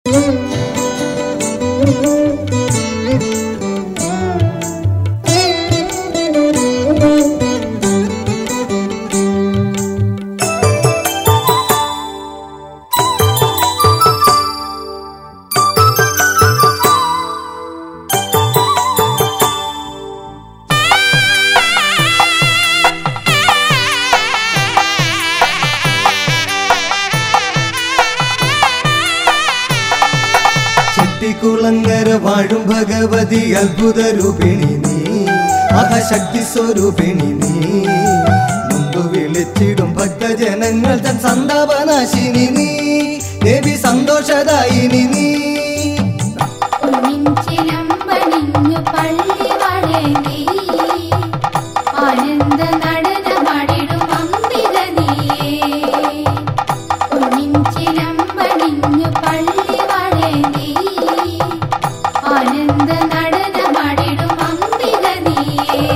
ചെട്ടിക്കുളങ്ങര വാഴും ഭഗവതി അത്ഭുത രൂപിണി നീ മഹാശക്തി സ്വരൂപിണി നീ മുമ്പ് വിളിച്ചിടും ഭക്തജനങ്ങൾ തൻ സന്താപനാശിനി നീ ദേവി സന്തോഷദായിനി നീ പൊന്നിൻചിലമ്പണിഞ്ഞു പള്ളി വളേന്തി ആനന്ദ നടനമാടിടും അംബിക നീയേ പൊന്നിൻചിലമ്പണിഞ്ഞു പള്ളി വളേന്തി ആനന്ദ നടനമാടിടും അംബിക നീയേ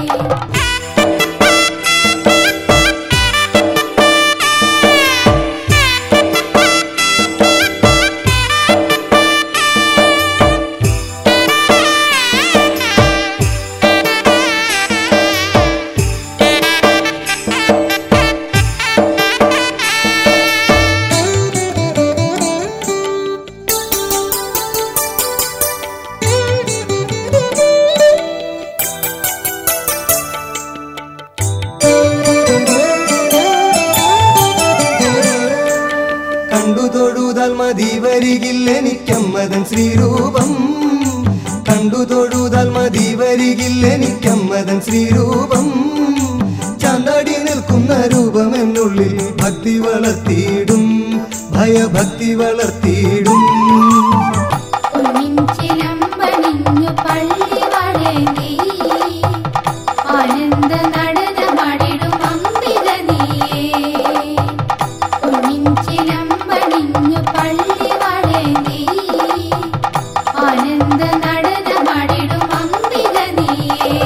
കണ്ടു തൊഴുതാൽ മതി വരികില്ലെനിക്കമ്മതൻ ശ്രീരൂപം കണ്ടു തൊഴുതാൽ മതി വരികില്ലെനിക്കമ്മതൻ ശ്രീരൂപം ചാന്താടി നിൽക്കുന്ന രൂപം എന്നുള്ളിൽ ഭക്തി വളർത്തിയിടും ഭയഭക്തി വളർത്തിയിടും പൊന്നിൻചിലമ്പണിഞ്ഞു പള്ളി വളേന്തി ആനന്ദ നടനമാടിടും അംബിക നീയേ പൊന്നിൻചിലമ്പണിഞ്ഞു പള്ളി വളേന്തി ആനന്ദ നടനമാടിടും അംബിക നീയേ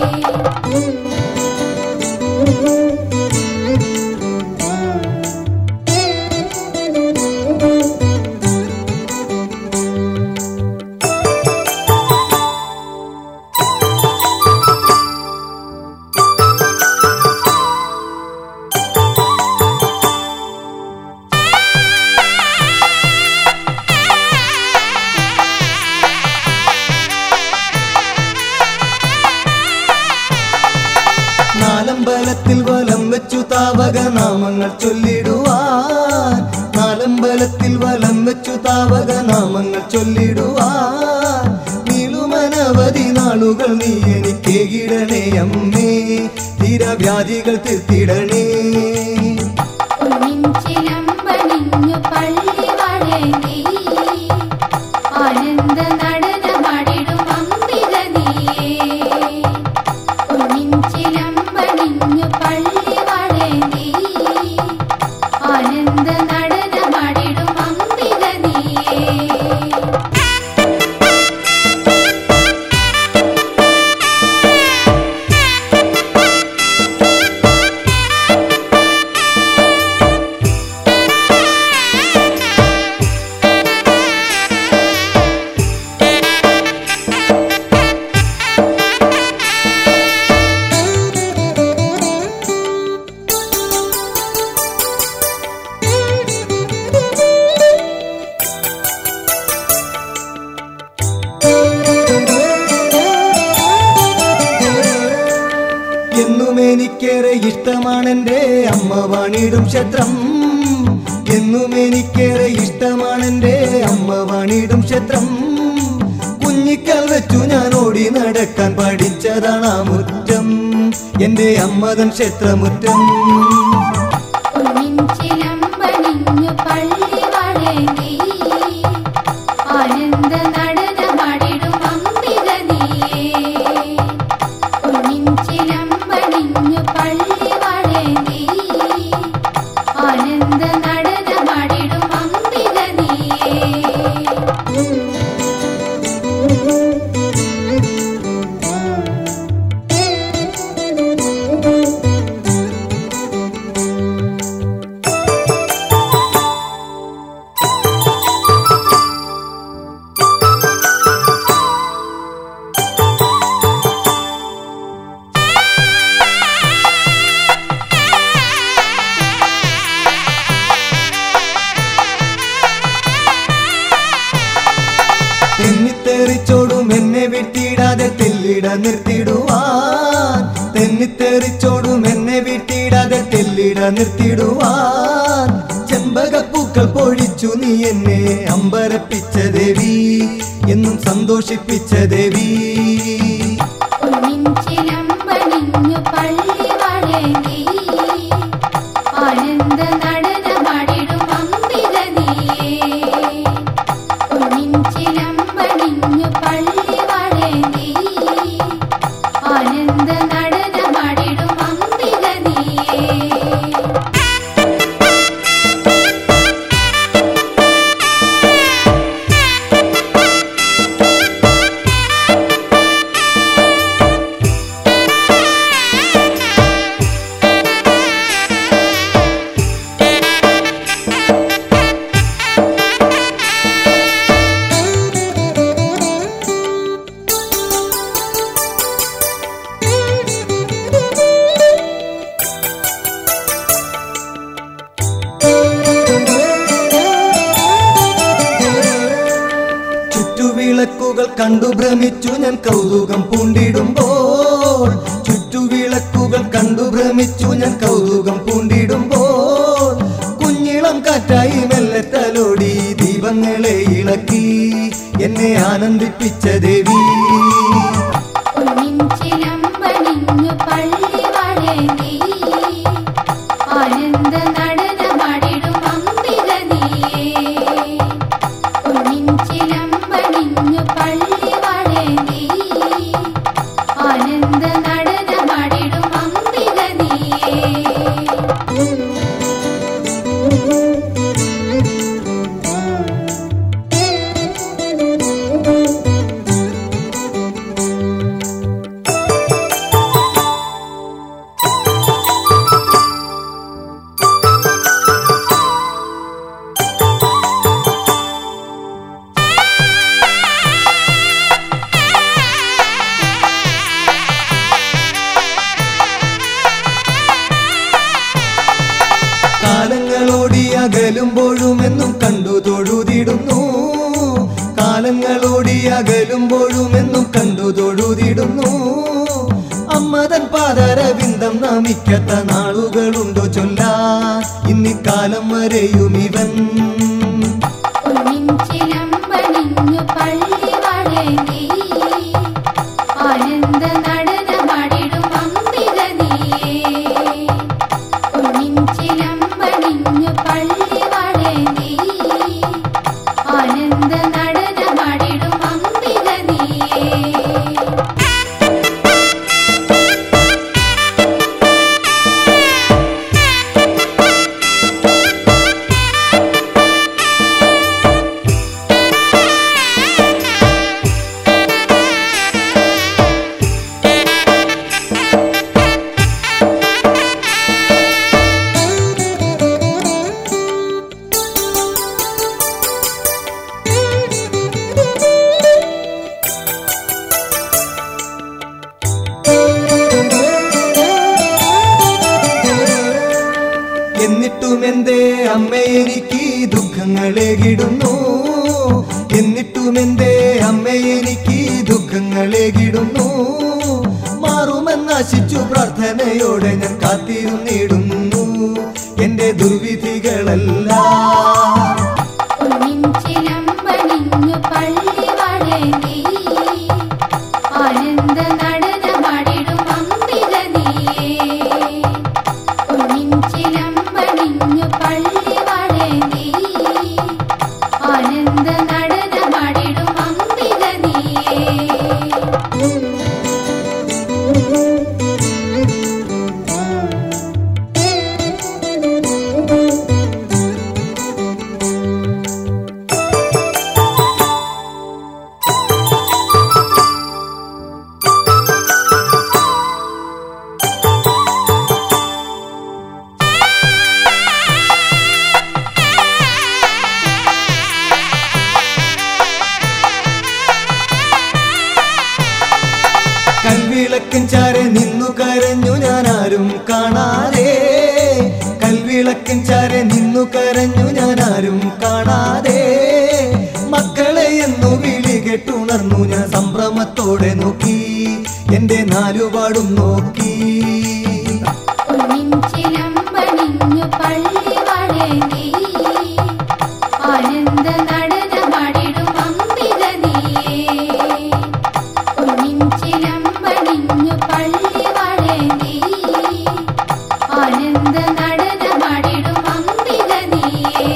നാലമ്പലത്തിൽ വലം വെച്ചു താവക നാമങ്ങൾ ചൊല്ലിടുവാൻ നാലമ്പലത്തിൽ വലം വെച്ചു താവക നാമങ്ങൾ ചൊല്ലിടുവാൻ നീളുമനവധി നാളുകൾ നീ എനിക്കേകിടണേ അമ്മേ തീരവ്യാധികൾ തീർത്തിടണേ പൊന്നിൻചിലമ്പണിഞ്ഞു പള്ളി വളേന്തി ആനന്ദ നടനമാടിടും അംബിക നീയേ പൊന്നിൻചിലമ്പണിഞ്ഞു പള്ളി വളേന്തി ആനന്ദ നടനമാടിടും അംബിക നീയേ എന്നും എനിക്കേറെ ഇഷ്ടമാണെന്റെ അമ്മ വാണിടും ക്ഷേത്രം എന്നും എനിക്കേറെ ഇഷ്ടമാണെന്റെ അമ്മ വാണിടും ക്ഷേത്രം കുഞ്ഞിക്കൽ വെച്ചു ഞാൻ ഓടി നടക്കാൻ പഠിച്ചതാണ് ആ മുറ്റം എന്റെ അമ്മതൻ ക്ഷേത്രമുറ്റം പൊന്നിൻചിലമ്പണിഞ്ഞു പള്ളി വളേന്തി ആനന്ദ നടനമാടിടും അംബിക നീയേ പൊന്നിൻചിലമ്പണിഞ്ഞു പള്ളി വളേന്തി ആനന്ദ നടനമാടിടും അംബിക നീയേ തെന്നിത്തെറിച്ചോടും എന്നെ വിട്ടിടാതെ തെല്ലിട നിർത്തിടുവാൻ തെന്നിത്തെറിച്ചോടും എന്നെ വിട്ടിടാതെ തെല്ലിട നിർത്തിടുവാൻ ചെമ്പകപ്പൂക്കൾ പൊഴിച്ചു നീ എന്നെ അമ്പരപ്പിച്ച ദേവി എന്നും സന്തോഷിപ്പിച്ച ദേവി പൊന്നിൻചിലമ്പണിഞ്ഞു പള്ളി വളേന്തി ആനന്ദ നടനമാടിടും അംബിക നീയേ പൊന്നിൻചിലമ്പണിഞ്ഞു പള്ളി വളേന്തി ആനന്ദ നടനമാടിടും അംബിക നീയേ ചുറ്റുവിളക്കുകൾ കണ്ടു ഭ്രമിച്ചു ഞാൻ കൗതുകം പൂണ്ടിടുമ്പോൾ ചുറ്റുവിളക്കുകൾ കണ്ടു ഭ്രമിച്ചു ഞാൻ കൗതുകം പൂണ്ടിടുമ്പോൾ കുഞ്ഞിളം കാറ്റായി മെല്ലെ തലോടി ദീപങ്ങളെ ഇളക്കി എന്നെ ആനന്ദിപ്പിച്ച ദേവി പൊന്നിൻചിലമ്പണിഞ്ഞു പള്ളി വളേന്തി ആനന്ദ നടനമാടിടും അംബിക നീയേ പൊന്നിൻചിലമ്പണിഞ്ഞു പള്ളി വളേന്തി ആനന്ദ നടനമാടിടും അംബിക നീയേ കാലങ്ങളോടി അകലുമ്പോഴും എന്നും കണ്ടു തൊഴുതിടുന്നു കാലങ്ങളോടി അകലുമ്പോഴും എന്നും കണ്ടു തൊഴുതിടുന്നു അമ്മതൻ പാദരവിന്ദം നമിക്കത്ത നാളുകളുണ്ടോ ചൊല്ലാ ഇന്നിക്കാലം വരെയും ഇവൻ പൊന്നിൻചിലമ്പണിഞ്ഞു പള്ളി വളേന്തി ആനന്ദ നടനമാടിടും അംബിക നീയേ പൊന്നിൻചിലമ്പണിഞ്ഞു പള്ളി വളേന്തി ആനന്ദ നടനമാടിടും അംബിക നീയേ എന്നിട്ടും എന്തേ അമ്മ എനിക്ക് ദുഃഖങ്ങളേകിടുന്നു എന്നിട്ടും എന്തേ അമ്മ എനിക്ക് ദുഃഖങ്ങളേകിടുന്നു മാറുമെന്നാശിച്ചു പ്രാർത്ഥനയോടെ ഞാൻ കാത്തിരുന്നിടുന്നു എന്റെ ദുർവിധികളെല്ലാം പൊന്നിൻചിലമ്പണിഞ്ഞു പള്ളി വളേന്തി ആനന്ദ നടനമാടിടും അംബിക നീയേ പൊന്നിൻചിലമ്പണിഞ്ഞു പള്ളി വളേന്തി ആനന്ദ നടനമാടിടും അംബിക നീയേ കൽവിളക്കൻ ചാരെ നിന്നു കരഞ്ഞു ഞാൻ ആരും കാണാതെ കൽവിളക്കൻ ചാരെ നിന്നു കരഞ്ഞു ഞാൻ ആരും കാണാതെ മക്കളെ എന്നു വിളി കെട്ടുണ ഉണർന്നു ഞാൻ സംഭ്രമത്തോടെ നോക്കി എന്റെ നാലുപാടും നോക്കി പൊന്നിൻ ചിലമ്പണിഞ്ഞു പള്ളി വളേന്തി ആനന്ദ നടനമാടിടും അംബിക നീയേ പൊന്നിൻ ചിലമ്പണിഞ്ഞു പള്ളി വളേന്തി ആനന്ദ നടനമാടിടും അംബിക നീയേ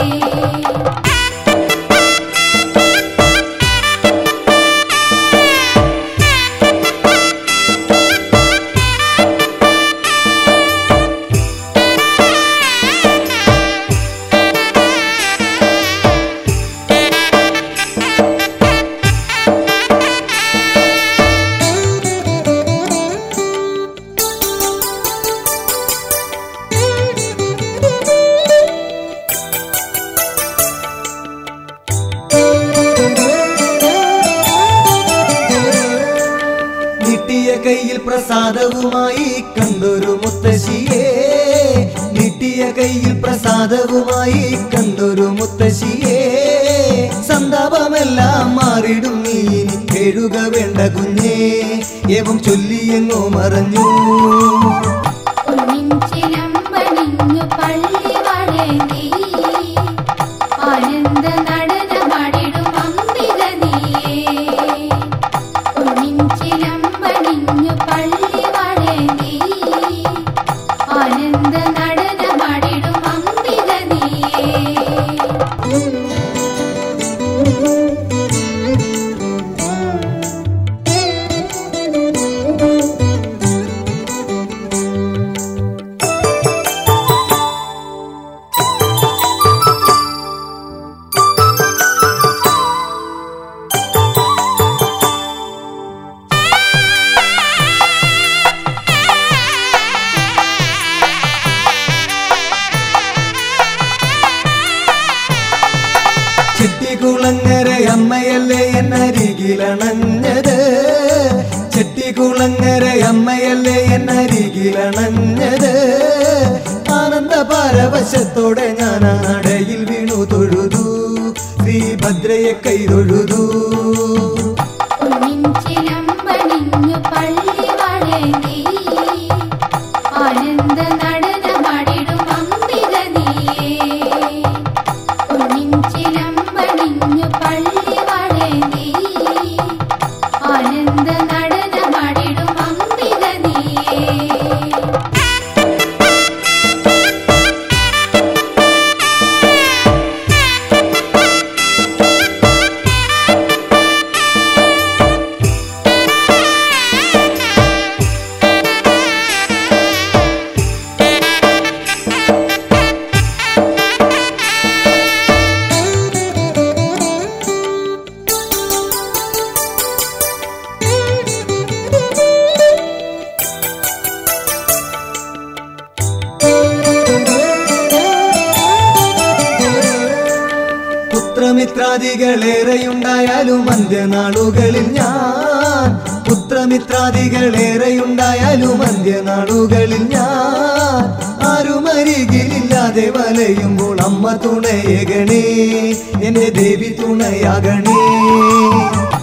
നീട്ടിയ കയ്യിൽ പ്രസാദവുമായി കണ്ടൊരു മുത്തശ്ശിയെ നീട്ടിയ കയ്യിൽ പ്രസാദവുമായി കണ്ടൊരു മുത്തശ്ശിയെ സന്താപമെല്ലാം മാറിടും നീ ഇനി കേഴുക വേണ്ട കുഞ്ഞേ ഏവം ചൊല്ലിയെങ്ങോ മറഞ്ഞു പൊന്നിൻ ചിലമ്പണിഞ്ഞു പള്ളി വളേന്തി ആനന്ദ നടനമാടിടും അംബിക നീയേ പൊന്നിൻ ചിലമ്പണിഞ്ഞു പള്ളി വളേന്തി ആനന്ദ നടനമാടിടും അംബിക നീയേ ചെട്ടികുളങ്ങര അമ്മയല്ലേ എന്നരികിലണഞ്ഞത് ചെട്ടികുളങ്ങര അമ്മയല്ലേ എന്നരികിലണഞ്ഞത് ആനന്ദ പാരവശത്തോടെ ഞാൻ ആ നടയിൽ വീണു തൊഴുതു ശ്രീഭദ്രയെ കൈതൊഴുതു പൊന്നിൻ ചിലമ്പണിഞ്ഞു പള്ളി വളേന്തി ആനന്ദ നടനമാടിടും അംബിക നീയേ പൊന്നിൻ ചിലമ്പണിഞ്ഞു പള്ളി വളേന്തി ആനന്ദ നടനമാടിടും അംബിക നീയേ പുത്രമിത്രാദികളേറെയുണ്ടായാലും അന്ത്യനാളുകളിൽ ഞാൻ പുത്രമിത്രാദികളേറെയുണ്ടായാലും അന്ത്യനാളുകളിൽ ഞാൻ ആരുമരികിലില്ലാതെ വലയുമ്പോൾ അമ്മ തുണയകണേ എന്റെ ദേവി തുണയാകണേ